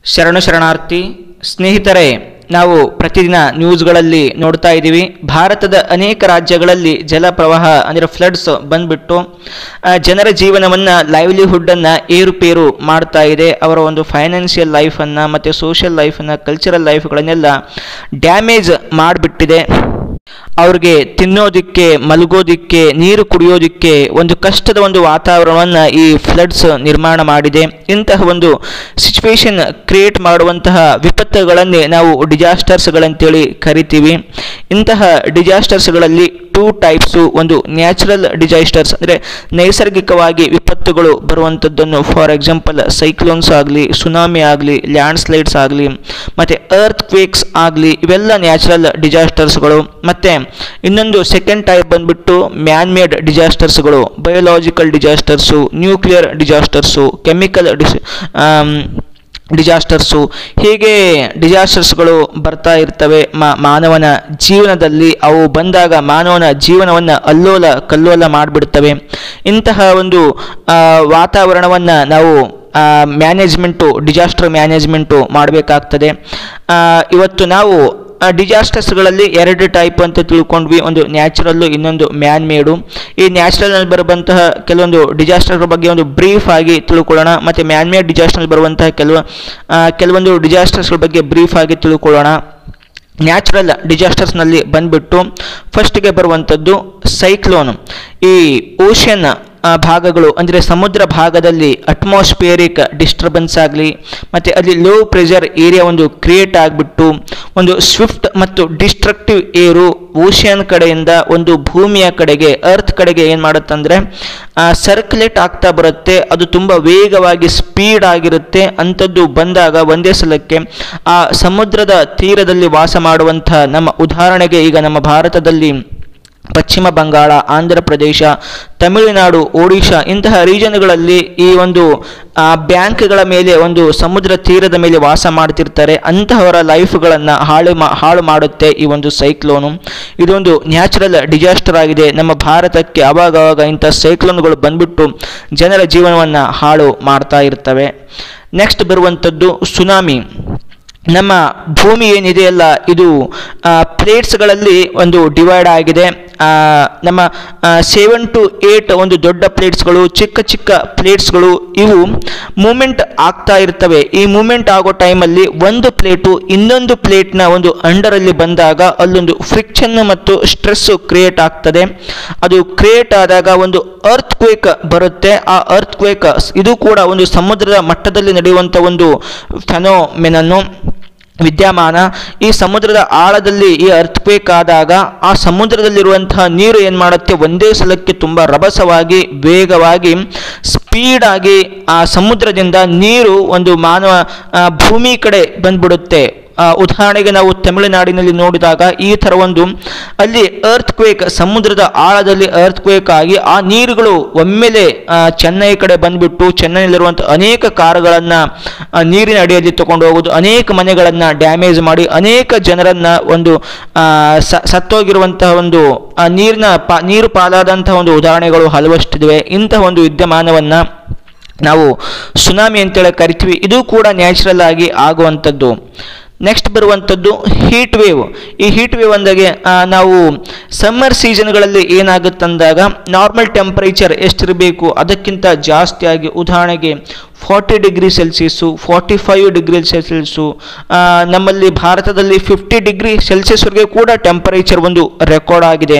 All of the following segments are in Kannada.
ಶರಣು ಶರಣಾರ್ಥಿ ಸ್ನೇಹಿತರೆ ನಾವು ಪ್ರತಿದಿನ ನ್ಯೂಸ್ಗಳಲ್ಲಿ ನೋಡ್ತಾ ಇದ್ದೀವಿ ಭಾರತದ ಅನೇಕ ರಾಜ್ಯಗಳಲ್ಲಿ ಜಲ ಪ್ರವಾಹ ಅಂದರೆ ಫ್ಲಡ್ಸ್ ಬಂದ್ಬಿಟ್ಟು ಆ, ಜನರ ಜೀವನವನ್ನು ಲೈವ್ಲಿಹುಡ್ಡನ್ನು ಏರುಪೇರು ಮಾಡ್ತಾ ಇದೆ ಅವರ ಒಂದು ಫೈನಾನ್ಷಿಯಲ್ ಲೈಫನ್ನು ಮತ್ತು ಸೋಷಿಯಲ್ ಲೈಫನ್ನು ಕಲ್ಚರಲ್ ಲೈಫ್ಗಳನ್ನೆಲ್ಲ ಡ್ಯಾಮೇಜ್ ಮಾಡಿಬಿಟ್ಟಿದೆ ಅವ್ರಿಗೆ ತಿನ್ನೋದಿಕ್ಕೆ ಮಲಗೋದಿಕ್ಕೆ ನೀರು ಕುಡಿಯೋದಿಕ್ಕೆ ಒಂದು ಕಷ್ಟದ ಒಂದು ವಾತಾವರಣವನ್ನು ಈ ಫ್ಲಡ್ಸ್ ನಿರ್ಮಾಣ ಮಾಡಿದೆ ಇಂತಹ ಒಂದು ಸಿಚುವೇಶನ್ ಕ್ರಿಯೇಟ್ ಮಾಡುವಂತಹ ವಿಪತ್ತುಗಳನ್ನೇ ನಾವು ಡಿಜಾಸ್ಟರ್ಸ್ಗಳಂತೇಳಿ ಕರಿತೀವಿ ಇಂತಹ ಡಿಜಾಸ್ಟರ್ಸ್ಗಳಲ್ಲಿ ಟೂ ಟೈಪ್ಸು ಒಂದು ನ್ಯಾಚುರಲ್ ಡಿಜಾಸ್ಟರ್ಸ್ ಅಂದರೆ ನೈಸರ್ಗಿಕವಾಗಿ ವಿಪತ್ತುಗಳು ಬರುವಂಥದ್ದನ್ನು ಫಾರ್ ಎಕ್ಸಾಂಪಲ್ ಸೈಕ್ಲೋನ್ಸ್ ಆಗಲಿ ಸುನಾಮಿ ಆಗಲಿ ಲ್ಯಾಂಡ್ ಸ್ಲೈಡ್ಸ್ ಆಗಲಿ ಮತ್ತು ಅರ್ತ್ ಕ್ವೇಕ್ಸ್ ಆಗಲಿ ಇವೆಲ್ಲ ನ್ಯಾಚುರಲ್ ಡಿಜಾಸ್ಟರ್ಸ್ಗಳು ಮತ್ತು ಇನ್ನೊಂದು ಸೆಕೆಂಡ್ ಟೈಪ್ ಬಂದ್ಬಿಟ್ಟು ಮ್ಯಾನ್ ಮೇಡ್ ಡಿಜಾಸ್ಟರ್ಸ್ಗಳು biological disasters nuclear disasters chemical dis disasters ಹೀಗೆ ಡಿಜಾಸ್ಟರ್ಸ್ಗಳು ಬರ್ತಾ ಇರ್ತವೆ ಮಾ- ಮಾನವನ ಜೀವನದಲ್ಲಿ ಅವು ಬಂದಾಗ ಮಾನವನ ಜೀವನವನ್ನು ಅಲ್ಲೋಲ ಕಲ್ಲೋಲ ಮಾಡಿಬಿಡ್ತವೆ ಇಂತಹ ಒಂದು ವಾತಾವರಣವನ್ನು ನಾವು ಮ್ಯಾನೇಜ್ಮೆಂಟು ಡಿಜಾಸ್ಟರ್ ಮ್ಯಾನೇಜ್ಮೆಂಟು ಮಾಡಬೇಕಾಗ್ತದೆ ಇವತ್ತು ನಾವು ಡಿಜಾಸ್ಟರ್ಸ್ಗಳಲ್ಲಿ ಎರಡು ಟೈಪ್ ಅಂತ ತಿಳ್ಕೊಂಡ್ವಿ ಒಂದು ನ್ಯಾಚುರಲ್ಲು ಇನ್ನೊಂದು ಮ್ಯಾನ್ ಮೇಡು ಈ ನ್ಯಾಚುರಲ್ನಲ್ಲಿ ಬರುವಂತಹ ಕೆಲವೊಂದು ಡಿಜಾಸ್ಟರ್ಗಳ ಬಗ್ಗೆ ಒಂದು ಬ್ರೀಫ್ ಆಗಿ ತಿಳ್ಕೊಳ್ಳೋಣ ಮತ್ತು ಮ್ಯಾನ್ ಮೇಡ್ ಡಿಜಾಸ್ಟರ್ನಲ್ಲಿ ಬರುವಂತಹ ಕೆಲವು ಆ, ಕೆಲವೊಂದು ಡಿಜಾಸ್ಟರ್ಸ್ಗಳ ಬಗ್ಗೆ ಬ್ರೀಫ್ ಆಗಿ ತಿಳ್ಕೊಳ್ಳೋಣ ನ್ಯಾಚುರಲ್ ಡಿಜಾಸ್ಟರ್ಸ್ನಲ್ಲಿ ಬಂದ್ಬಿಟ್ಟು ಫಸ್ಟ್ಗೆ ಬರುವಂಥದ್ದು ಸೈಕ್ಲೋನ್ ಈ ಓಷನ್ ಭಾಗಗಳು ಅಂದರೆ ಸಮುದ್ರ ಭಾಗದಲ್ಲಿ ಅಟ್ಮಾಸ್ಫಿಯರಿಕ್ ಡಿಸ್ಟರ್ಬೆನ್ಸ್ ಆಗಲಿ ಮತ್ತು ಅಲ್ಲಿ ಲೋ ಪ್ರೆಷರ್ ಏರಿಯಾ ಒಂದು ಕ್ರಿಯೇಟ್ ಆಗಿಬಿಟ್ಟು ಒಂದು ಸ್ವಿಫ್ಟ್ ಮತ್ತು ಡಿಸ್ಟ್ರಕ್ಟಿವ್ ಏರು ಓಷಿಯನ್ ಕಡೆಯಿಂದ ಒಂದು ಭೂಮಿಯ ಕಡೆಗೆ ಅರ್ತ್ ಕಡೆಗೆ ಏನು ಮಾಡುತ್ತಂದರೆ ಸರ್ಕ್ಯುಲೇಟ್ ಆಗ್ತಾ ಬರುತ್ತೆ ಅದು ತುಂಬ ವೇಗವಾಗಿ ಸ್ಪೀಡ್ ಆಗಿರುತ್ತೆ ಅಂಥದ್ದು ಬಂದಾಗ ಒಂದೇ ಸಲಕ್ಕೆ ಆ ಸಮುದ್ರದ ತೀರದಲ್ಲಿ ವಾಸ ಮಾಡುವಂಥ ನಮ್ಮ ಉದಾಹರಣೆಗೆ ಈಗ ನಮ್ಮ ಭಾರತದಲ್ಲಿ ಪಶ್ಚಿಮ ಬಂಗಾಳ ಆಂಧ್ರ ಪ್ರದೇಶ ತಮಿಳುನಾಡು ಒಡಿಶಾ ಇಂತಹ ರೀಜನ್ಗಳಲ್ಲಿ ಈ ಒಂದು ಆ, ಬ್ಯಾಂಕ್ಗಳ ಮೇಲೆ ಒಂದು ಸಮುದ್ರ ತೀರದ ಮೇಲೆ ವಾಸ ಮಾಡ್ತಿರ್ತಾರೆ ಅಂತಹವರ ಲೈಫ್ಗಳನ್ನು ಹಾಳು ಮಾ ಹಾಳು ಮಾಡುತ್ತೆ ಈ ಒಂದು ಸೈಕ್ಲೋನು ಇದೊಂದು ನ್ಯಾಚುರಲ್ ಡಿಜಾಸ್ಟರ್ ಆಗಿದೆ ನಮ್ಮ ಭಾರತಕ್ಕೆ ಅವಾಗವಾಗ ಇಂಥ ಸೈಕ್ಲೋನ್ಗಳು ಬಂದ್ಬಿಟ್ಟು ಜನರ ಜೀವನವನ್ನು ಹಾಳು ಮಾಡ್ತಾ ಇರ್ತವೆ ನೆಕ್ಸ್ಟ್ ಬರುವಂಥದ್ದು ಸುನಾಮಿ ನಮ್ಮ ಭೂಮಿ ಏನಿದೆಯಲ್ಲ ಇದು ಪ್ಲೇಟ್ಸ್ಗಳಲ್ಲಿ ಒಂದು ಡಿವೈಡ್ ಆಗಿದೆ ಆ, ನಮ್ಮ ಸೆವೆನ್ ಟು ಏಟ್ ಒಂದು ದೊಡ್ಡ ಪ್ಲೇಟ್ಸ್ಗಳು ಚಿಕ್ಕ ಚಿಕ್ಕ ಪ್ಲೇಟ್ಸ್ಗಳು ಇವು ಮೂಮೆಂಟ್ ಆಗ್ತಾ ಇರ್ತವೆ ಈ ಮೂಮೆಂಟ್ ಆಗೋ ಟೈಮಲ್ಲಿ ಒಂದು ಪ್ಲೇಟು ಇನ್ನೊಂದು ಪ್ಲೇಟ್ನ ಒಂದು ಅಂಡರಲ್ಲಿ ಬಂದಾಗ ಅಲ್ಲೊಂದು ಫ್ರಿಕ್ಷನ್ ಮತ್ತು ಸ್ಟ್ರೆಸ್ ಕ್ರಿಯೇಟ್ ಆಗ್ತದೆ ಅದು ಕ್ರಿಯೇಟ್ ಆದಾಗ ಒಂದು ಅರ್ತ್ ಕ್ವೇಕ್ ಬರುತ್ತೆ ಆ ಅರ್ತ್ ಕ್ವೇಕ್ ಇದು ಕೂಡ ಒಂದು ಸಮುದ್ರದ ಮಟ್ಟದಲ್ಲಿ ನಡೆಯುವಂಥ ಒಂದು ಫೆನೋಮೆನನ್ನು ವಿದ್ಯಮಾನ ಈ ಸಮುದ್ರದ ಆಳದಲ್ಲಿ ಈ ಅರ್ಥಕ್ವೇಕ್ ಆದಾಗ ಆ ಸಮುದ್ರದಲ್ಲಿರುವಂತಹ ನೀರು ಏನು ಮಾಡುತ್ತೆ ಒಂದೇ ಸಲಕ್ಕೆ ತುಂಬ ರಭಸವಾಗಿ ವೇಗವಾಗಿ ಸ್ಪೀಡ್ ಆಗಿ ಆ ಸಮುದ್ರದಿಂದ ನೀರು ಒಂದು ಮಾನವ ಆ, ಭೂಮಿ ಕಡೆ ಬಂದ್ಬಿಡುತ್ತೆ ಆ, ಉದಾಹರಣೆಗೆ ನಾವು ತಮಿಳುನಾಡಿನಲ್ಲಿ ನೋಡಿದಾಗ ಈ ಥರ ಒಂದು ಅಲ್ಲಿ ಅರ್ತ್ ಕ್ವೇಕ್ ಸಮುದ್ರದ ಆಳದಲ್ಲಿ ಅರ್ತ್ ಕ್ವೇಕ್ ಆಗಿ ಆ ನೀರುಗಳು ಒಮ್ಮೆಲೆ ಆ, ಚೆನ್ನೈ ಕಡೆ ಬಂದ್ಬಿಟ್ಟು ಚೆನ್ನೈನಲ್ಲಿರುವಂಥ ಅನೇಕ ಕಾರುಗಳನ್ನು ನೀರಿನ ಅಡಿಯಲ್ಲಿ ತಗೊಂಡು ಹೋಗೋದು ಅನೇಕ ಮನೆಗಳನ್ನು ಡ್ಯಾಮೇಜ್ ಮಾಡಿ ಅನೇಕ ಜನರನ್ನು ಒಂದು ಆ, ಸ- ಸತ್ತೋಗಿರುವಂತಹ ಒಂದು ಆ, ನೀರಿನ ಪಾ ನೀರು ಪಾಲಾದಂತಹ ಒಂದು ಉದಾಹರಣೆಗಳು ಹಲವಷ್ಟಿವೆ ಇಂತಹ ಒಂದು ವಿದ್ಯಮಾನವನ್ನು ನಾವು ಸುನಾಮಿ ಅಂತೇಳಿ ಕರಿತೀವಿ ಇದು ಕೂಡ ನ್ಯಾಚುರಲ್ ಆಗಿ ಆಗುವಂಥದ್ದು ನೆಕ್ಸ್ಟ್ ಬರುವಂಥದ್ದು ಹೀಟ್ ವೇವ್ ಈ ಹೀಟ್ ವೇವ್ ಅಂದಾಗೆ ಆ, ನಾವು ಸಮ್ಮರ್ ಸೀಸನ್ಗಳಲ್ಲಿ ಏನಾಗುತ್ತಂದಾಗ ನಾರ್ಮಲ್ ಟೆಂಪರೇಚರ್ ಎಷ್ಟಿರಬೇಕು ಅದಕ್ಕಿಂತ ಜಾಸ್ತಿಯಾಗಿ ಉದಾಹರಣೆಗೆ forty degree Celsius forty five degree Celsius ನಮ್ಮಲ್ಲಿ ಭಾರತದಲ್ಲಿ ಫಿಫ್ಟಿ ಡಿಗ್ರಿ ಸೆಲ್ಸಿಯಸ್ವರೆಗೆ ಕೂಡ ಟೆಂಪರೇಚರ್ ಒಂದು ರೆಕಾರ್ಡ್ ಆಗಿದೆ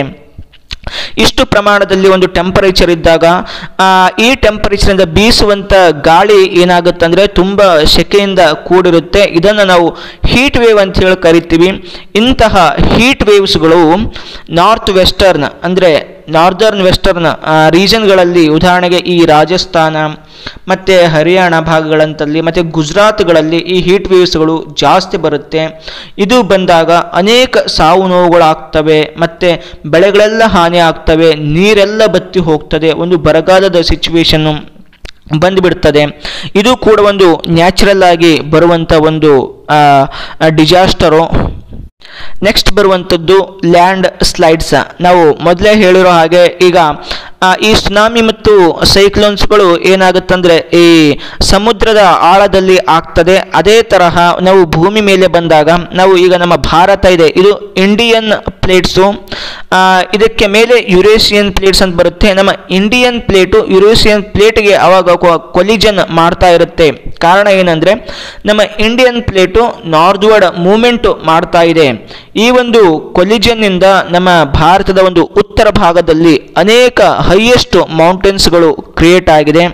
ಇಷ್ಟು ಪ್ರಮಾಣದಲ್ಲಿ ಒಂದು ಟೆಂಪರೇಚರ್ ಇದ್ದಾಗ ಆ, ಈ ಟೆಂಪರೇಚರಿಂದ ಬೀಸುವಂಥ ಗಾಳಿ ಏನಾಗುತ್ತೆ ಅಂದರೆ ತುಂಬ ಸೆಕೆಯಿಂದ ಕೂಡಿರುತ್ತೆ ಇದನ್ನು ನಾವು ಹೀಟ್ ವೇವ್ ಅಂತ ಹೇಳಿ ಕರಿತೀವಿ ಇಂತಹ ಹೀಟ್ ವೇವ್ಸ್ಗಳು ನಾರ್ತ್ ವೆಸ್ಟರ್ನ್ ಅಂದರೆ ನಾರ್ದರ್ನ್ ವೆಸ್ಟರ್ನ್ ರೀಜನ್ಗಳಲ್ಲಿ ಉದಾಹರಣೆಗೆ ಈ ರಾಜಸ್ಥಾನ ಮತ್ತು ಹರಿಯಾಣ ಭಾಗಗಳಂತಲ್ಲಿ ಮತ್ತು ಗುಜರಾತ್ಗಳಲ್ಲಿ ಈ ಹೀಟ್ ವೇವ್ಸ್ಗಳು ಜಾಸ್ತಿ ಬರುತ್ತೆ ಇದು ಬಂದಾಗ ಅನೇಕ ಸಾವು ನೋವುಗಳಾಗ್ತವೆ ಮತ್ತು ಬೆಳೆಗಳೆಲ್ಲ ಹಾನಿ ಆಗ್ತವೆ ನೀರೆಲ್ಲ ಬತ್ತಿ ಹೋಗ್ತದೆ ಒಂದು ಬರಗಾಲದ ಸಿಚುವೇಶನ್ನು ಬಂದುಬಿಡ್ತದೆ ಇದು ಕೂಡ ಒಂದು ನ್ಯಾಚುರಲ್ ಆಗಿ ಬರುವಂಥ ಒಂದು ಡಿಜಾಸ್ಟರು ನೆಕ್ಸ್ಟ್ ಬರುವಂಥದ್ದು ಲ್ಯಾಂಡ್ ಸ್ಲೈಡ್ಸ್ ನಾವು ಮೊದಲೇ ಹೇಳಿರೋ ಹಾಗೆ ಈಗ ಆ, ಈ ಸುನಾಮಿ ಮತ್ತು ಸೈಕ್ಲೋನ್ಸ್ಗಳು ಏನಾಗುತ್ತಂದ್ರೆ ಈ ಸಮುದ್ರದ ಆಳದಲ್ಲಿ ಆಗ್ತದೆ ಅದೇ ತರಹ ನಾವು ಭೂಮಿ ಮೇಲೆ ಬಂದಾಗ ನಾವು ಈಗ ನಮ್ಮ ಭಾರತ ಇದೆ ಇದು ಇಂಡಿಯನ್ ಪ್ಲೇಟ್ಸು ಇದಕ್ಕೆ ಮೇಲೆ ಯುರೇಷಿಯನ್ ಪ್ಲೇಟ್ಸ್ ಅಂತ ಬರುತ್ತೆ ನಮ್ಮ ಇಂಡಿಯನ್ ಪ್ಲೇಟು ಯುರೇಷಿಯನ್ ಪ್ಲೇಟ್ಗೆ ಅವಾಗ ಕೊಲಿಜನ್ ಮಾಡ್ತಾ ಇರುತ್ತೆ ಕಾರಣ ಏನಂದ್ರೆ ನಮ್ಮ ಇಂಡಿಯನ್ ಪ್ಲೇಟು ನಾರ್ತ್ವರ್ಡ್ ಮೂವ್ಮೆಂಟ್ ಮಾಡ್ತಾ ಇದೆ ಈ ಒಂದು ಕೊಲಿಜನ್ನಿಂದ ನಮ್ಮ ಭಾರತದ ಒಂದು ಉತ್ತರ ಭಾಗದಲ್ಲಿ ಅನೇಕ ಹೈಯೆಸ್ಟ್ ಮೌಂಟೇನ್ಸ್ಗಳು ಕ್ರಿಯೇಟ್ ಆಗಿದೆ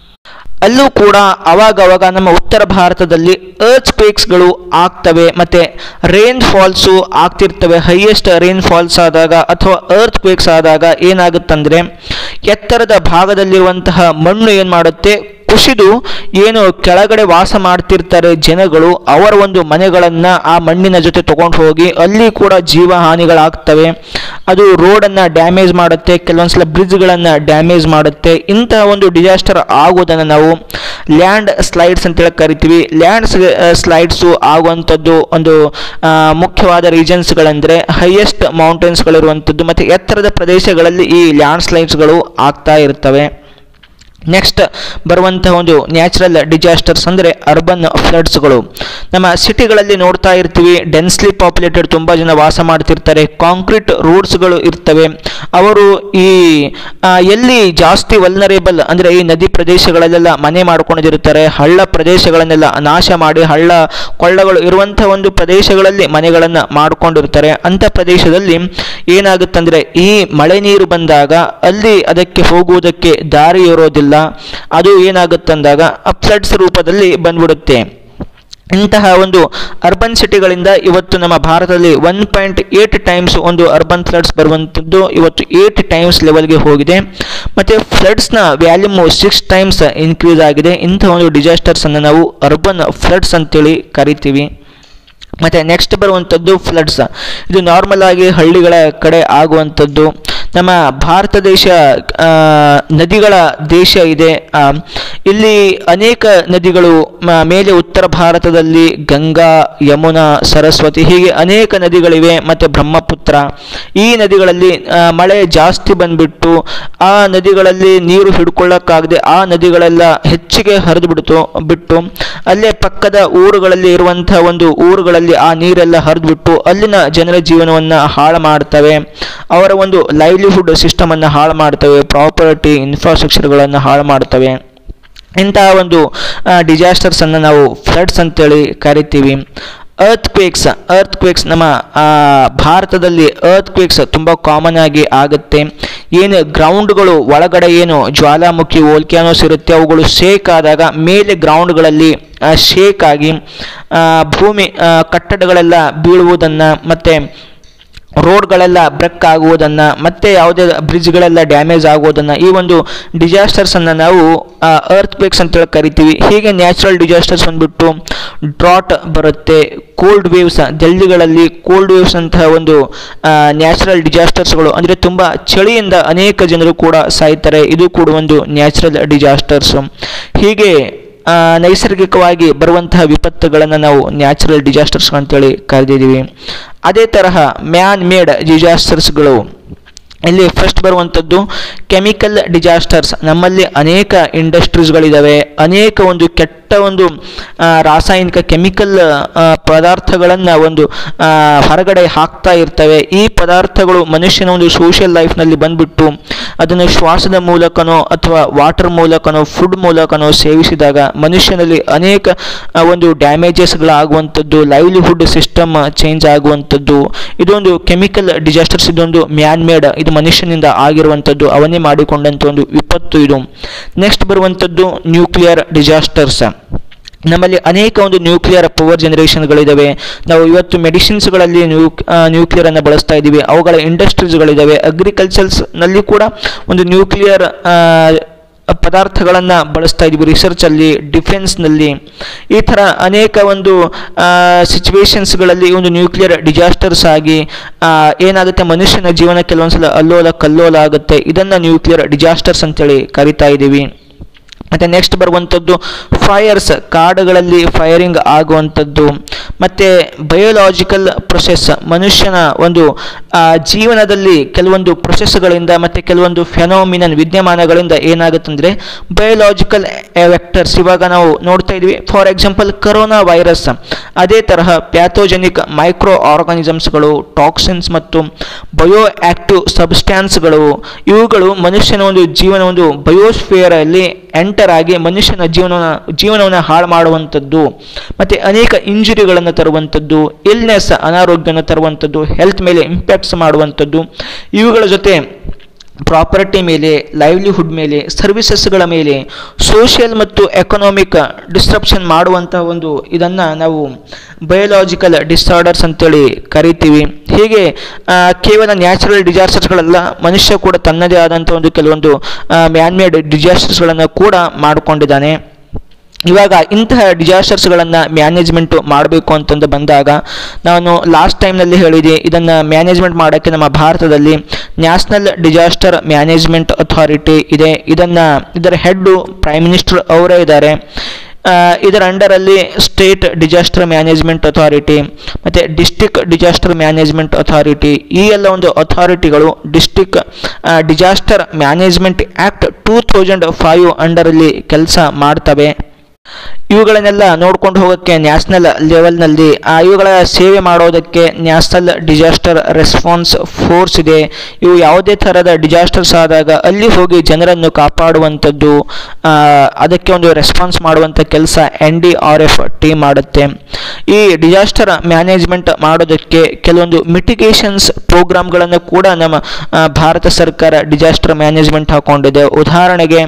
ಅಲ್ಲೂ ಕೂಡ ಅವಾಗವಾಗ ನಮ್ಮ ಉತ್ತರ ಭಾರತದಲ್ಲಿ ಅರ್ತ್ ಕ್ವೇಕ್ಸ್ಗಳು ಆಗ್ತವೆ ಮತ್ತೆ ರೇನ್ ಫಾಲ್ಸು ಆಗ್ತಿರ್ತವೆ ಹೈಯೆಸ್ಟ್ ರೇನ್ ಫಾಲ್ಸ್ ಆದಾಗ ಅಥವಾ ಅರ್ತ್ ಕ್ವೇಕ್ಸ್ ಆದಾಗ ಏನಾಗುತ್ತಂದ್ರೆ ಎತ್ತರದ ಭಾಗದಲ್ಲಿರುವಂತಹ ಮಣ್ಣು ಏನು ಮಾಡುತ್ತೆ ಕುಸಿದು ಏನು ಕೆಳಗಡೆ ವಾಸ ಮಾಡ್ತಿರ್ತಾರೆ ಜನಗಳು ಅವರ ಒಂದು ಮನೆಗಳನ್ನು ಆ ಮಣ್ಣಿನ ಜೊತೆ ತಗೊಂಡು ಹೋಗಿ ಅಲ್ಲಿ ಕೂಡ ಜೀವ ಹಾನಿಗಳಾಗ್ತವೆ ಅದು ರೋಡನ್ನು ಡ್ಯಾಮೇಜ್ ಮಾಡುತ್ತೆ ಕೆಲವೊಂದ್ಸಲ ಬ್ರಿಡ್ಜ್ಗಳನ್ನು ಡ್ಯಾಮೇಜ್ ಮಾಡುತ್ತೆ ಇಂತಹ ಒಂದು ಡಿಸಾಸ್ಟರ್ ಆಗೋದನ್ನು ನಾವು ಲ್ಯಾಂಡ್ ಸ್ಲೈಡ್ಸ್ ಅಂತೇಳಿ ಕರಿತೀವಿ ಲ್ಯಾಂಡ್ ಸ್ಲೈಡ್ಸು ಆಗುವಂಥದ್ದು ಒಂದು ಆ, ಮುಖ್ಯವಾದ ರೀಜನ್ಸ್ಗಳೆಂದರೆ ಹೈಯೆಸ್ಟ್ ಮೌಂಟೇನ್ಸ್ಗಳಿರುವಂಥದ್ದು ಮತ್ತು ಎತ್ತರದ ಪ್ರದೇಶಗಳಲ್ಲಿ ಈ ಲ್ಯಾಂಡ್ ಸ್ಲೈಡ್ಸ್ಗಳು ಆಗ್ತಾ ಇರ್ತವೆ ನೆಕ್ಸ್ಟ್ ಬರುವಂತಹ ಒಂದು ನ್ಯಾಚುರಲ್ ಡಿಸಾಸ್ಟರ್ಸ್ ಅಂದರೆ ಅರ್ಬನ್ ಫ್ಲಡ್ಸ್ಗಳು ನಮ್ಮ ಸಿಟಿಗಳಲ್ಲಿ ನೋಡ್ತಾ ಇರ್ತೀವಿ ಡೆನ್ಸ್ಲಿ ಪಾಪ್ಯುಲೇಟೆಡ್ ತುಂಬ ಜನ ವಾಸ ಮಾಡ್ತಿರ್ತಾರೆ ಕಾಂಕ್ರೀಟ್ ರೋಡ್ಸ್ಗಳು ಇರ್ತವೆ ಅವರು ಈ ಆ, ಎಲ್ಲಿ ಜಾಸ್ತಿ ವಲ್ನರೇಬಲ್ ಅಂದರೆ ಈ ನದಿ ಪ್ರದೇಶಗಳಲ್ಲೆಲ್ಲ ಮನೆ ಮಾಡ್ಕೊಂಡಿರ್ತಾರೆ ಹಳ್ಳ ಪ್ರದೇಶಗಳನ್ನೆಲ್ಲ ನಾಶ ಮಾಡಿ ಹಳ್ಳ ಕೊಳ್ಳಗಳು ಇರುವಂಥ ಒಂದು ಪ್ರದೇಶಗಳಲ್ಲಿ ಮನೆಗಳನ್ನು ಮಾಡ್ಕೊಂಡಿರ್ತಾರೆ ಅಂಥ ಪ್ರದೇಶದಲ್ಲಿ ಏನಾಗುತ್ತಂದ್ರೆ ಈ ಮಳೆ ನೀರು ಬಂದಾಗ ಅಲ್ಲಿ ಅದಕ್ಕೆ ಹೋಗುವುದಕ್ಕೆ ದಾರಿ ಇರೋದಿಲ್ಲ ಅದು ಏನಾಗುತ್ತಂದಾಗ ಫ್ಲಡ್ಸ್ ರೂಪದಲ್ಲಿ ಬಂದ್ಬಿಡುತ್ತೆ ಇಂತಹ ಒಂದು ಅರ್ಬನ್ ಸಿಟಿಗಳಿಂದ ಇವತ್ತು ನಮ್ಮ ಭಾರತದಲ್ಲಿ ಒನ್ ಪಾಯಿಂಟ್ ಏಟ್ ಟೈಮ್ಸ್ ಒಂದು ಅರ್ಬನ್ ಫ್ಲಡ್ಸ್ ಬರುವಂಥದ್ದು ಇವತ್ತು ಏಟ್ ಟೈಮ್ಸ್ ಲೆವೆಲ್ಗೆ ಹೋಗಿದೆ ಮತ್ತು ಫ್ಲಡ್ಸ್ನ ವ್ಯಾಲ್ಯೂಮು ಸಿಕ್ಸ್ ಟೈಮ್ಸ್ ಇನ್ಕ್ರೀಸ್ ಆಗಿದೆ ಇಂತಹ ಒಂದು ಡಿಸಾಸ್ಟರ್ಸನ್ನು ನಾವು ಅರ್ಬನ್ ಫ್ಲಡ್ಸ್ ಅಂತೇಳಿ ಕರಿತೀವಿ ಮತ್ತು ನೆಕ್ಸ್ಟ್ ಬರುವಂಥದ್ದು ಫ್ಲಡ್ಸ್ ಇದು ನಾರ್ಮಲ್ ಆಗಿ ಹಳ್ಳಿಗಳ ಕಡೆ ಆಗುವಂಥದ್ದು ನಮ್ಮ ಭಾರತ ದೇಶ ಆ, ನದಿಗಳ ದೇಶ ಇದೆ ಆ, ಇಲ್ಲಿ ಅನೇಕ ನದಿಗಳು ಮ- ಮೇಲೆ ಉತ್ತರ ಭಾರತದಲ್ಲಿ ಗಂಗಾ ಯಮುನಾ ಸರಸ್ವತಿ ಹೀಗೆ ಅನೇಕ ನದಿಗಳಿವೆ ಮತ್ತು ಬ್ರಹ್ಮಪುತ್ರ ಈ ನದಿಗಳಲ್ಲಿ ಆ, ಮಳೆ ಜಾಸ್ತಿ ಬಂದ್ಬಿಟ್ಟು ಆ ನದಿಗಳಲ್ಲಿ ನೀರು ಹಿಡ್ಕೊಳ್ಳೋಕ್ಕಾಗದೆ ಆ ನದಿಗಳೆಲ್ಲ ಹೆಚ್ಚಿಗೆ ಹರಿದು ಬಿಡ್ತು ಬಿಟ್ಟು ಅಲ್ಲೇ ಪಕ್ಕದ ಊರುಗಳಲ್ಲಿ ಇರುವಂಥ ಒಂದು ಊರುಗಳಲ್ಲಿ ಆ ನೀರೆಲ್ಲ ಹರಿದ್ಬಿಟ್ಟು ಅಲ್ಲಿನ ಜನರ ಜೀವನವನ್ನು ಹಾಳು ಮಾಡ್ತವೆ ಅವರ ಒಂದು ಲೈವ್ಲಿಹುಡ್ ಸಿಸ್ಟಮನ್ನು ಹಾಳು ಮಾಡ್ತವೆ ಪ್ರಾಪರ್ಟಿ ಇನ್ಫ್ರಾಸ್ಟ್ರಕ್ಚರ್ಗಳನ್ನು ಹಾಳು ಮಾಡ್ತವೆ ಇಂತಹ ಒಂದು ಡಿಸಾಸ್ಟರ್ಸನ್ನು ನಾವು ಫ್ಲಡ್ಸ್ ಅಂತೇಳಿ ಕರಿತೀವಿ ಅರ್ತ್ ಕ್ವೇಕ್ಸ್ ಅರ್ತ್ ಕ್ವೇಕ್ಸ್ ನಮ್ಮ ಆ, ಭಾರತದಲ್ಲಿ ಅರ್ತ್ ಕ್ವೇಕ್ಸ್ ತುಂಬ ಕಾಮನ್ ಆಗಿ ಆಗುತ್ತೆ ಏನು ಗ್ರೌಂಡ್ಗಳು ಒಳಗಡೆ ಏನು ಜ್ವಾಲಾಮುಖಿ ವೋಲ್ಕ್ಯಾನೋಸ್ ಇರುತ್ತೆ ಅವುಗಳು ಶೇಕ್ ಆದಾಗ ಮೇಲೆ ಗ್ರೌಂಡ್ಗಳಲ್ಲಿ ಶೇಕ್ ಆಗಿ ಆ, ಭೂಮಿ ಆ, ಕಟ್ಟಡಗಳೆಲ್ಲ ಬೀಳುವುದನ್ನು ಮತ್ತು ರೋಡ್ಗಳೆಲ್ಲ ಬ್ರೆಕ್ ಆಗುವುದನ್ನು ಮತ್ತೆ ಯಾವುದೇ ಬ್ರಿಡ್ಜ್ಗಳೆಲ್ಲ ಡ್ಯಾಮೇಜ್ ಆಗುವುದನ್ನು ಈ ಒಂದು ಡಿಸಾಸ್ಟರ್ಸನ್ನು ನಾವು ಅರ್ತ್ ಕ್ವೇಕ್ಸ್ ಅಂತೇಳಿ ಕರಿತೀವಿ ಹೀಗೆ ನ್ಯಾಚುರಲ್ ಡಿಸಾಸ್ಟರ್ಸ್ ಬಂದ್ಬಿಟ್ಟು ಡ್ರಾಟ್ ಬರುತ್ತೆ ಕೋಲ್ಡ್ ವೇವ್ಸ್ ದಿಲ್ಲಿಗಳಲ್ಲಿ ಕೋಲ್ಡ್ ವೇವ್ಸ್ ಅಂತಹ ಒಂದು ನ್ಯಾಚುರಲ್ ಡಿಸಾಸ್ಟರ್ಸ್ಗಳು ಅಂದರೆ ತುಂಬ ಚಳಿಯಿಂದ ಅನೇಕ ಜನರು ಕೂಡ ಸಾಯ್ತಾರೆ ಇದು ಕೂಡ ಒಂದು ನ್ಯಾಚುರಲ್ ಡಿಸಾಸ್ಟರ್ಸು ಹೀಗೆ ಆ, ನೈಸರ್ಗಿಕವಾಗಿ ಬರುವಂತಹ ವಿಪತ್ತುಗಳನ್ನು ನಾವು ನ್ಯಾಚುರಲ್ ಡಿಸಾಸ್ಟರ್ಸ್ ಅಂತೇಳಿ ಕರೆದಿದ್ದೀವಿ ಅದೇ ತರಹ ಮ್ಯಾನ್ ಮೇಡ್ ಡಿಸಾಸ್ಟರ್ಸ್ಗಳು ಇಲ್ಲಿ ಫಸ್ಟ್ ಬರುವಂಥದ್ದು ಕೆಮಿಕಲ್ ಡಿಸಾಸ್ಟರ್ಸ್ ನಮ್ಮಲ್ಲಿ ಅನೇಕ ಇಂಡಸ್ಟ್ರೀಸ್ಗಳಿದ್ದಾವೆ ಅನೇಕ ಒಂದು ಕೆಟ್ಟ ಒಂದು ಆ, ರಾಸಾಯನಿಕ ಕೆಮಿಕಲ್ ಪದಾರ್ಥಗಳನ್ನು ಒಂದು ಆ, ಹೊರಗಡೆ ಹಾಕ್ತಾ ಇರ್ತವೆ ಈ ಪದಾರ್ಥಗಳು ಮನುಷ್ಯನ ಒಂದು ಸೋಷಿಯಲ್ ಲೈಫ್ನಲ್ಲಿ ಬಂದ್ಬಿಟ್ಟು ಅದನ್ನು ಶ್ವಾಸದ ಮೂಲಕನೋ ಅಥವಾ ವಾಟರ್ ಮೂಲಕನೋ ಫುಡ್ ಮೂಲಕನೋ ಸೇವಿಸಿದಾಗ ಮನುಷ್ಯನಲ್ಲಿ ಅನೇಕ ಆ, ಒಂದು ಡ್ಯಾಮೇಜಸ್ಗಳಾಗುವಂಥದ್ದು ಲೈವ್ಲಿಹುಡ್ ಸಿಸ್ಟಮ್ ಚೇಂಜ್ ಆಗುವಂಥದ್ದು ಇದೊಂದು ಕೆಮಿಕಲ್ ಡಿಸಾಸ್ಟರ್ಸ್ ಇದೊಂದು ಮ್ಯಾನ್ ಮೇಡ್ ಇದು ಮನುಷ್ಯನಿಂದ ಆಗಿರುವಂಥದ್ದು ಅವನೇ ಮಾಡಿಕೊಂಡಂಥ ಒಂದು ವಿಪತ್ತು ಇದು ನೆಕ್ಸ್ಟ್ ಬರುವಂಥದ್ದು ನ್ಯೂಕ್ಲಿಯರ್ ಡಿಸಾಸ್ಟರ್ಸ್ ನಮ್ಮಲ್ಲಿ ಅನೇಕ ಒಂದು ನ್ಯೂಕ್ಲಿಯರ್ ಪವರ್ ಜನರೇಷನ್ಗಳಿದ್ದಾವೆ ನಾವು ಇವತ್ತು ಮೆಡಿಸಿನ್ಸ್ಗಳಲ್ಲಿ ನ್ಯೂಕ್ ನ್ಯೂಕ್ಲಿಯರನ್ನು ಬಳಸ್ತಾ ಇದ್ದೀವಿ ಅವುಗಳ ಇಂಡಸ್ಟ್ರೀಸ್ಗಳಿದ್ದಾವೆ ಅಗ್ರಿಕಲ್ಚರ್ಸ್ನಲ್ಲಿ ಕೂಡ ಒಂದು ನ್ಯೂಕ್ಲಿಯರ್ ಪದಾರ್ಥಗಳನ್ನು ಬಳಸ್ತಾ ಇದ್ದೀವಿ ರಿಸರ್ಚಲ್ಲಿ ಡಿಫೆನ್ಸ್ನಲ್ಲಿ ಈ ಥರ ಅನೇಕ ಒಂದು ಸಿಚುವೇಶನ್ಸ್ಗಳಲ್ಲಿ ಒಂದು ನ್ಯೂಕ್ಲಿಯರ್ ಡಿಸಾಸ್ಟರ್ಸ್ ಆಗಿ ಆ, ಏನಾಗುತ್ತೆ ಮನುಷ್ಯನ ಜೀವನ ಕೆಲವೊಂದ್ಸಲ ಅಲ್ಲೋಲ ಕಲ್ಲೋಲ ಆಗುತ್ತೆ ಇದನ್ನು ನ್ಯೂಕ್ಲಿಯರ್ ಡಿಸಾಸ್ಟರ್ಸ್ ಅಂತೇಳಿ ಕರಿತಾ ಇದ್ದೀವಿ ಮತ್ತು ನೆಕ್ಸ್ಟ್ ಬರುವಂಥದ್ದು ಫೈರ್ಸ್ ಕಾಡುಗಳಲ್ಲಿ ಫೈರಿಂಗ್ ಆಗುವಂಥದ್ದು ಮತ್ತು ಬಯೋಲಾಜಿಕಲ್ ಪ್ರೊಸೆಸ್ ಮನುಷ್ಯನ ಒಂದು ಆ, ಜೀವನದಲ್ಲಿ ಕೆಲವೊಂದು ಪ್ರೊಸೆಸ್ಗಳಿಂದ ಮತ್ತು ಕೆಲವೊಂದು ಫೆನೋಮಿನನ್ ವಿದ್ಯಮಾನಗಳಿಂದ ಏನಾಗುತ್ತಂದರೆ ಬಯೋಲಾಜಿಕಲ್ ವೆಕ್ಟರ್ಸ್ ಇವಾಗ ನಾವು ನೋಡ್ತಾ ಇದ್ವಿ ಫಾರ್ ಎಕ್ಸಾಂಪಲ್ ಕರೋನಾ ವೈರಸ್ ಅದೇ ತರಹ ಪ್ಯಾಥೋಜೆನಿಕ್ ಮೈಕ್ರೋ ಆರ್ಗಾನಿಸಮ್ಸ್ಗಳು ಟಾಕ್ಸಿನ್ಸ್ ಮತ್ತು ಬಯೋ ಆಕ್ಟಿವ್ ಸಬ್ಸ್ಟ್ಯಾನ್ಸ್ಗಳು ಇವುಗಳು ಮನುಷ್ಯನ ಒಂದು ಜೀವನ ಒಂದು ಬಯೋಸ್ಫಿಯರಲ್ಲಿ ಎಂಟರ್ ಆಗಿ ಮನುಷ್ಯನ ಜೀವನವನ್ನು ಜೀವನವನ್ನು ಹಾಳು ಮಾಡುವಂಥದ್ದು ಮತ್ತು ಅನೇಕ ಇಂಜುರಿಗಳನ್ನು ತರುವಂಥದ್ದು ಇಲ್ನೆಸ್ ಅನಾರೋಗ್ಯವನ್ನು ತರುವಂಥದ್ದು ಹೆಲ್ತ್ ಮೇಲೆ ಇಂಪ್ಯಾಕ್ಟ್ಸ್ ಮಾಡುವಂಥದ್ದು ಇವುಗಳ ಜೊತೆ ಪ್ರಾಪರ್ಟಿ ಮೇಲೆ ಲೈವ್ಲಿಹುಡ್ ಮೇಲೆ ಸರ್ವಿಸಸ್ಗಳ ಮೇಲೆ ಸೋಷಿಯಲ್ ಮತ್ತು ಎಕನಾಮಿಕ್ ಡಿಸ್ಟ್ರಪ್ಷನ್ ಮಾಡುವಂಥ ಒಂದು ಇದನ್ನು ನಾವು ಬಯೋಲಾಜಿಕಲ್ ಡಿಸಾರ್ಡರ್ಸ್ ಅಂತೇಳಿ ಕರಿತೀವಿ ಹೀಗೆ ಆ, ಕೇವಲ ನ್ಯಾಚುರಲ್ ಡಿಸಾಸ್ಟರ್ಸ್ಗಳಲ್ಲ ಮನುಷ್ಯ ಕೂಡ ತನ್ನದೇ ಆದಂಥ ಒಂದು ಕೆಲವೊಂದು ಮ್ಯಾನ್ಮೇಡ್ ಡಿಸಾಸ್ಟರ್ಸ್ಗಳನ್ನು ಕೂಡ ಮಾಡಿಕೊಂಡಿದ್ದಾನೆ ಇವಾಗ ಇಂತಹ ಡಿಸಾಸ್ಟರ್ಸ್ಗಳನ್ನು ಮ್ಯಾನೇಜ್ಮೆಂಟ್ ಮಾಡಬೇಕು ಅಂತಂದು ಬಂದಾಗ ನಾನು ಲಾಸ್ಟ್ ಟೈಮ್ನಲ್ಲಿ ಹೇಳಿದೆ ಇದನ್ನು ಮ್ಯಾನೇಜ್ಮೆಂಟ್ ಮಾಡೋಕ್ಕೆ ನಮ್ಮ ಭಾರತದಲ್ಲಿ ನ್ಯಾಷನಲ್ ಡಿಸಾಸ್ಟರ್ ಮ್ಯಾನೇಜ್ಮೆಂಟ್ ಅಥಾರಿಟಿ ಇದೆ ಇದನ್ನು ಇದರ ಹೆಡ್ಡು ಪ್ರೈಮ್ ಮಿನಿಸ್ಟರ್ ಅವರೇ ಇದ್ದಾರೆ ಆ, ಇದರ ಅಂಡರಲ್ಲಿ ಸ್ಟೇಟ್ ಡಿಸಾಸ್ಟರ್ ಮ್ಯಾನೇಜ್ಮೆಂಟ್ ಅಥಾರಿಟಿ ಮತ್ತು ಡಿಸ್ಟಿಕ್ ಡಿಸಾಸ್ಟರ್ ಮ್ಯಾನೇಜ್ಮೆಂಟ್ ಅಥಾರಿಟಿ ಈ ಎಲ್ಲ ಒಂದು ಅಥಾರಿಟಿಗಳು district disaster management act two thousand five ಅಂಡರಲ್ಲಿ ಕೆಲಸ ಮಾಡ್ತವೆ ಇವುಗಳನ್ನೆಲ್ಲ ನೋಡ್ಕೊಂಡು ಹೋಗೋಕ್ಕೆ ನ್ಯಾಷನಲ್ ಲೆವೆಲ್ನಲ್ಲಿ ಆ, ಇವುಗಳ ಸೇವೆ ಮಾಡೋದಕ್ಕೆ ನ್ಯಾಷನಲ್ ಡಿಸಾಸ್ಟರ್ ರೆಸ್ಪಾನ್ಸ್ ಫೋರ್ಸ್ ಇದೆ ಇವು ಯಾವುದೇ ಥರದ ಡಿಸಾಸ್ಟರ್ಸ್ ಆದಾಗ ಅಲ್ಲಿ ಹೋಗಿ ಜನರನ್ನು ಕಾಪಾಡುವಂಥದ್ದು ಆ, ಅದಕ್ಕೆ ಒಂದು ರೆಸ್ಪಾನ್ಸ್ ಮಾಡುವಂಥ ಕೆಲಸ N D R F team ಮಾಡುತ್ತೆ ಈ ಡಿಸಾಸ್ಟರ್ ಮ್ಯಾನೇಜ್ಮೆಂಟ್ ಮಾಡೋದಕ್ಕೆ ಕೆಲವೊಂದು ಮಿಟಿಗೇಷನ್ಸ್ ಪ್ರೋಗ್ರಾಮ್ಗಳನ್ನು ಕೂಡ ನಮ್ಮ ಆ, ಭಾರತ ಸರ್ಕಾರ ಡಿಸಾಸ್ಟರ್ ಮ್ಯಾನೇಜ್ಮೆಂಟ್ ಹಾಕೊಂಡಿದೆ ಉದಾಹರಣೆಗೆ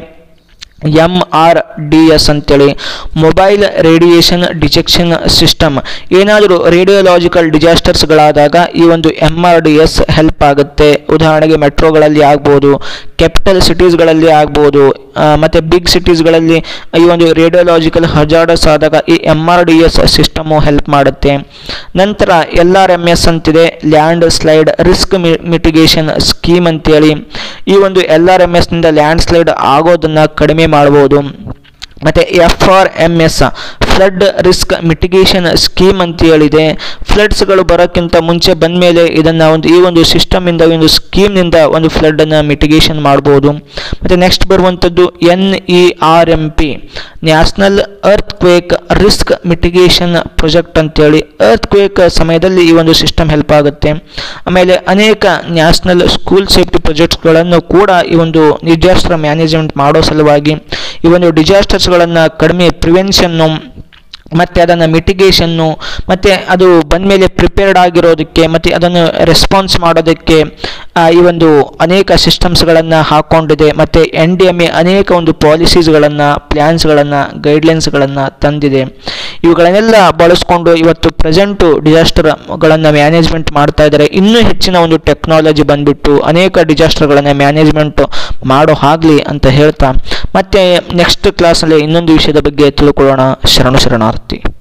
ಎಮ್ ಆರ್ ಡಿ ಎಸ್ ಅಂತೇಳಿ ಮೊಬೈಲ್ ರೇಡಿಯೇಷನ್ ಡಿಟೆಕ್ಷನ್ ಸಿಸ್ಟಮ್ ಏನಾದರೂ ರೇಡಿಯೋಲಾಜಿಕಲ್ ಡಿಸಾಸ್ಟರ್ಸ್ಗಳಾದಾಗ ಈ ಒಂದು M R D S help ಆಗುತ್ತೆ ಉದಾಹರಣೆಗೆ ಮೆಟ್ರೋಗಳಲ್ಲಿ ಆಗ್ಬೋದು ಕ್ಯಾಪಿಟಲ್ ಸಿಟೀಸ್ಗಳಲ್ಲಿ ಆಗ್ಬೋದು ಆ, ಮತ್ತೆ ಬಿಗ್ ಸಿಟೀಸ್ಗಳಲ್ಲಿ ಈ ಒಂದು ರೇಡಿಯೋಲಾಜಿಕಲ್ ಹಜಾರ್ಡಸ್ ಆದಾಗ ಈ M R D S system help ಮಾಡುತ್ತೆ ನಂತರ ಎಲ್ ಆರ್ ಎಮ್ ಎಸ್ ಅಂತಿದೆ landslide risk mitigation scheme ಅಂತೇಳಿ ಈ ಒಂದು ಎಲ್ ಆರ್ ಎಮ್ ಎಸ್ನಿಂದ ಲ್ಯಾಂಡ್ ಸ್ಲೈಡ್ ಆಗೋದನ್ನು ಕಡಿಮೆ ಮಾಡ್ಬೋದು ಮತ್ತು F R M S flood risk mitigation scheme ಅಂತ ಹೇಳಿದೆ ಫ್ಲಡ್ಸ್ಗಳು ಬರೋಕ್ಕಿಂತ ಮುಂಚೆ ಬಂದ ಮೇಲೆ ಇದನ್ನು ಒಂದು ಈ ಒಂದು ಸಿಸ್ಟಮಿಂದ ಈ ಒಂದು ಸ್ಕೀಮ್ನಿಂದ ಒಂದು ಫ್ಲಡ್ಡನ್ನು ಮಿಟಿಗೇಷನ್ ಮಾಡ್ಬೋದು ಮತ್ತು ನೆಕ್ಸ್ಟ್ ಬರುವಂಥದ್ದು N E R M P national earthquake risk mitigation project ಅಂತೇಳಿ ಅರ್ತ್ ಕ್ವೇಕ್ ಸಮಯದಲ್ಲಿ ಈ ಒಂದು ಸಿಸ್ಟಮ್ ಹೆಲ್ಪ್ ಆಗುತ್ತೆ ಆಮೇಲೆ ಅನೇಕ ನ್ಯಾಷನಲ್ ಸ್ಕೂಲ್ ಸೇಫ್ಟಿ ಪ್ರಾಜೆಕ್ಟ್ಸ್ಗಳನ್ನು ಕೂಡ ಈ ಒಂದು ಡಿಸಾಸ್ಟರ್ ಮ್ಯಾನೇಜ್ಮೆಂಟ್ ಮಾಡೋ ಸಲುವಾಗಿ ಈ ಒಂದು ಡಿಸಾಸ್ಟರ್ಸ್ಗಳನ್ನು ಕಡಿಮೆ ಪ್ರಿವೆನ್ಷನ್ನು ಮತ್ತು ಅದನ್ನು ಮಿಟಿಗೇಷನ್ನು ಮತ್ತು ಅದು ಬಂದಮೇಲೆ ಪ್ರಿಪೇರ್ಡ್ ಆಗಿರೋದಕ್ಕೆ ಮತ್ತು ಅದನ್ನು ರೆಸ್ಪಾನ್ಸ್ ಮಾಡೋದಕ್ಕೆ ಆ, ಈ ಒಂದು ಅನೇಕ ಸಿಸ್ಟಮ್ಸ್ಗಳನ್ನು ಹಾಕ್ಕೊಂಡಿದೆ ಮತ್ತು ಎನ್ ಡಿ ಎಮ್ ಎ ಅನೇಕ ಒಂದು ಪಾಲಿಸೀಸ್ಗಳನ್ನು ಪ್ಲ್ಯಾನ್ಸ್ಗಳನ್ನು ಗೈಡ್ಲೈನ್ಸ್ಗಳನ್ನು ತಂದಿದೆ ಇವುಗಳನ್ನೆಲ್ಲ ಬಳಸ್ಕೊಂಡು ಇವತ್ತು ಪ್ರೆಸೆಂಟು ಡಿಸಾಸ್ಟರ್ಗಳನ್ನು ಮ್ಯಾನೇಜ್ಮೆಂಟ್ ಮಾಡ್ತಾ ಇದ್ದಾರೆ ಇನ್ನೂ ಹೆಚ್ಚಿನ ಒಂದು ಟೆಕ್ನಾಲಜಿ ಬಂದ್ಬಿಟ್ಟು ಅನೇಕ ಡಿಸಾಸ್ಟರ್ಗಳನ್ನು ಮ್ಯಾನೇಜ್ಮೆಂಟ್ ಮಾಡೋ ಹಾಗಲಿ ಅಂತ ಹೇಳ್ತಾ ಮತ್ತೆ ನೆಕ್ಸ್ಟ್ ಕ್ಲಾಸಲ್ಲಿ ಇನ್ನೊಂದು ವಿಷಯದ ಬಗ್ಗೆ ತಿಳ್ಕೊಳ್ಳೋಣ ಶರಣು ಶರಣಾರ್ಥಿ